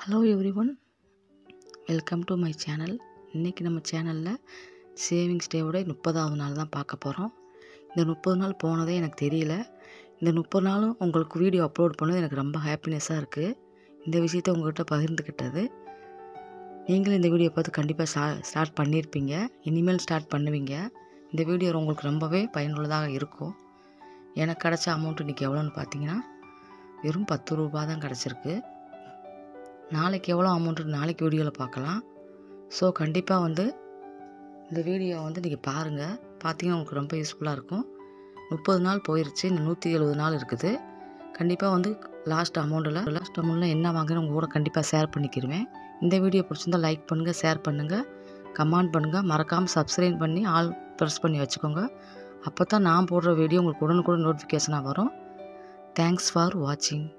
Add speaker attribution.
Speaker 1: hello everyone welcome to my channel இன்றைக்கி நம்ம சேனலில் சேவிங்ஸ் டேவோட முப்பதாவது நாள் தான் பார்க்க போகிறோம் இந்த முப்பது நாள் போனதே எனக்கு தெரியல இந்த முப்பது நாளும் உங்களுக்கு வீடியோ அப்லோட் பண்ணது எனக்கு ரொம்ப ஹாப்பினஸ்ஸாக இருக்குது இந்த விஷயத்தை உங்கள்கிட்ட பகிர்ந்துக்கிட்டது நீங்களும் இந்த வீடியோ பார்த்து கண்டிப்பாக ஸ்டா ஸ்டார்ட் பண்ணியிருப்பீங்க இனிமேல் ஸ்டார்ட் பண்ணுவீங்க இந்த வீடியோ உங்களுக்கு ரொம்பவே பயனுள்ளதாக இருக்கும் எனக்கு கிடச்ச அமௌண்ட் இன்றைக்கி எவ்வளோன்னு பார்த்தீங்கன்னா வெறும் பத்து ரூபா தான் கிடச்சிருக்கு நாளைக்கு எவ்வளோ அமௌண்ட்டு நாளைக்கு வீடியோவில் பார்க்கலாம் ஸோ கண்டிப்பாக வந்து இந்த வீடியோ வந்து நீங்கள் பாருங்கள் பார்த்தீங்கன்னா உங்களுக்கு ரொம்ப யூஸ்ஃபுல்லாக இருக்கும் முப்பது நாள் போயிருச்சு இன்னும் நூற்றி எழுபது நாள் இருக்குது கண்டிப்பாக வந்து லாஸ்ட் அமௌண்ட்டில் லாஸ்ட் அமௌண்ட்டில் என்ன வாங்குறேன் உங்கள் கூட கண்டிப்பாக ஷேர் பண்ணிக்கிடுவேன் இந்த வீடியோ பிடிச்சிருந்தா லைக் பண்ணுங்கள் ஷேர் பண்ணுங்கள் கமெண்ட் பண்ணுங்கள் மறக்காமல் சப்ஸ்கிரைப் பண்ணி ஆல் ப்ரெஸ் பண்ணி வச்சுக்கோங்க அப்போ தான் நான் போடுற வீடியோ உங்களுக்கு உடனுக்குடன் நோட்டிஃபிகேஷனாக வரும் தேங்க்ஸ் ஃபார் வாட்சிங்